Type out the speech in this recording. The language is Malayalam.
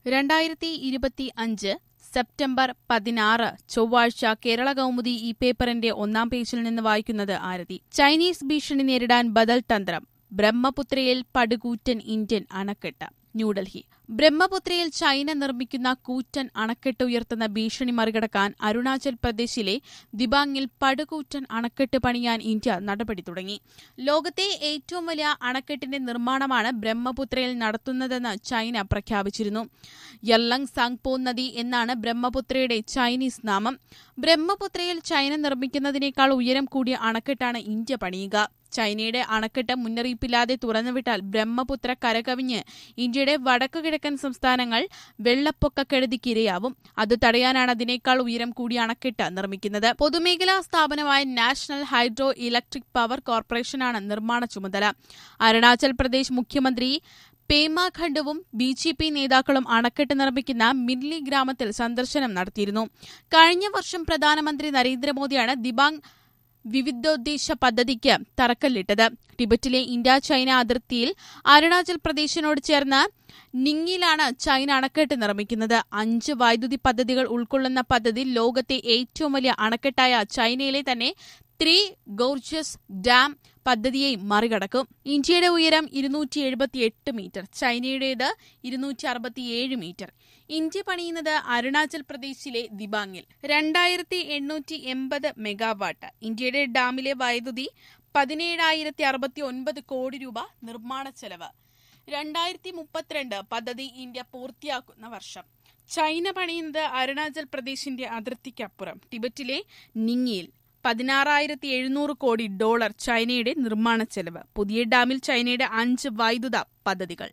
രണ്ടായിരത്തി ഇരുപത്തി അഞ്ച് സെപ്റ്റംബർ പതിനാറ് ചൊവ്വാഴ്ച കേരള കൗമുദി ഈ പേപ്പറിന്റെ ഒന്നാം പേജിൽ നിന്ന് വായിക്കുന്നത് ആരതി ചൈനീസ് ഭീഷണി നേരിടാൻ ബദൽ തന്ത്രം ബ്രഹ്മപുത്രയിൽ പടുകൂറ്റൻ ഇന്ത്യൻ അണക്കെട്ട് ന്യൂഡൽഹി ബ്രഹ്മപുത്രയിൽ ചൈന നിർമ്മിക്കുന്ന കൂറ്റൻ അണക്കെട്ട് ഉയർത്തുന്ന ഭീഷണി മറികടക്കാൻ അരുണാചൽ പ്രദേശിലെ ദിബാങ്ങിൽ പടുകൂറ്റൻ അണക്കെട്ട് പണിയാൻ ഇന്ത്യ നടപടി തുടങ്ങി ലോകത്തെ ഏറ്റവും വലിയ അണക്കെട്ടിന്റെ നിർമ്മാണമാണ് ബ്രഹ്മപുത്രയിൽ നടത്തുന്നതെന്ന് ചൈന പ്രഖ്യാപിച്ചിരുന്നു യല്ലങ് സാങ്പോ നദി എന്നാണ് ബ്രഹ്മപുത്രയുടെ ചൈനീസ് നാമം ബ്രഹ്മപുത്രയിൽ ചൈന നിർമ്മിക്കുന്നതിനേക്കാൾ ഉയരം കൂടിയ അണക്കെട്ടാണ് ഇന്ത്യ പണിയുക ചൈനയുടെ അണക്കെട്ട് മുന്നറിയിപ്പില്ലാതെ തുറന്നുവിട്ടാൽ ബ്രഹ്മപുത്ര കരകവിഞ്ഞ് ഇന്ത്യയുടെ വടക്കു കിഴക്കൻ സംസ്ഥാനങ്ങൾ വെള്ളപ്പൊക്കക്കെടുതിക്കിരയാവും അത് തടയാനാണ് അതിനേക്കാൾ ഉയരം കൂടിയ അണക്കെട്ട് നിർമ്മിക്കുന്നത് പൊതുമേഖലാ സ്ഥാപനമായ നാഷണൽ ഹൈഡ്രോ ഇലക്ട്രിക് പവർ കോർപ്പറേഷനാണ് നിർമ്മാണ ചുമതല അരുണാചൽ പ്രദേശ് മുഖ്യമന്ത്രി പേമ ഖണ്ഡുവും ബി ജെ പി നേതാക്കളും അണക്കെട്ട് നിർമ്മിക്കുന്ന മിഡ്ലി ഗ്രാമത്തിൽ സന്ദർശനം നടത്തിയിരുന്നു കഴിഞ്ഞ വർഷം പ്രധാനമന്ത്രി നരേന്ദ്രമോദിയാണ് ദിബാങ് വിവിധോദ്ദേശ പദ്ധതിക്ക് തറക്കല്ലിട്ടത് ടിബറ്റിലെ ഇന്ത്യ ചൈന അതിർത്തിയിൽ അരുണാചൽ പ്രദേശിനോട് ചേർന്ന് നിങ്ങിലാണ് ചൈന അണക്കെട്ട് നിർമ്മിക്കുന്നത് അഞ്ച് വൈദ്യുതി പദ്ധതികൾ ഉൾക്കൊള്ളുന്ന പദ്ധതി ലോകത്തെ ഏറ്റവും വലിയ അണക്കെട്ടായ ചൈനയിലെ തന്നെ ത്രീ ഗോർജസ് ഡാം പദ്ധതിയെ മറികടക്കും ഇന്ത്യയുടെ ഉയരം ഇരുന്നൂറ്റി എഴുപത്തിയെട്ട് മീറ്റർ ചൈനയുടേത് ഇരുന്നൂറ്റി അറുപത്തിയേഴ് മീറ്റർ ഇന്ത്യ പണിയുന്നത് അരുണാചൽ പ്രദേശിലെ ദിബാങ്ങിൽ രണ്ടായിരത്തി എണ്ണൂറ്റി എൺപത് മെഗാവാട്ട് ഇന്ത്യയുടെ ഡാമിലെ വൈദ്യുതി പതിനേഴായിരത്തി അറുപത്തി ഒൻപത് കോടി രൂപ നിർമ്മാണ ചെലവ് രണ്ടായിരത്തി മുപ്പത്തിരണ്ട് പദ്ധതി ഇന്ത്യ പൂർത്തിയാക്കുന്ന വർഷം ചൈന പണിയുന്നത് അരുണാചൽ പ്രദേശിന്റെ അതിർത്തിക്കപ്പുറം ടിബറ്റിലെ നിങ്ങിയിൽ പതിനാറായിരത്തി എഴുന്നൂറ് കോടി ഡോളർ ചൈനയുടെ നിർമ്മാണ ചെലവ് പുതിയ ഡാമിൽ ചൈനയുടെ അഞ്ച് വൈദ്യുത പദ്ധതികൾ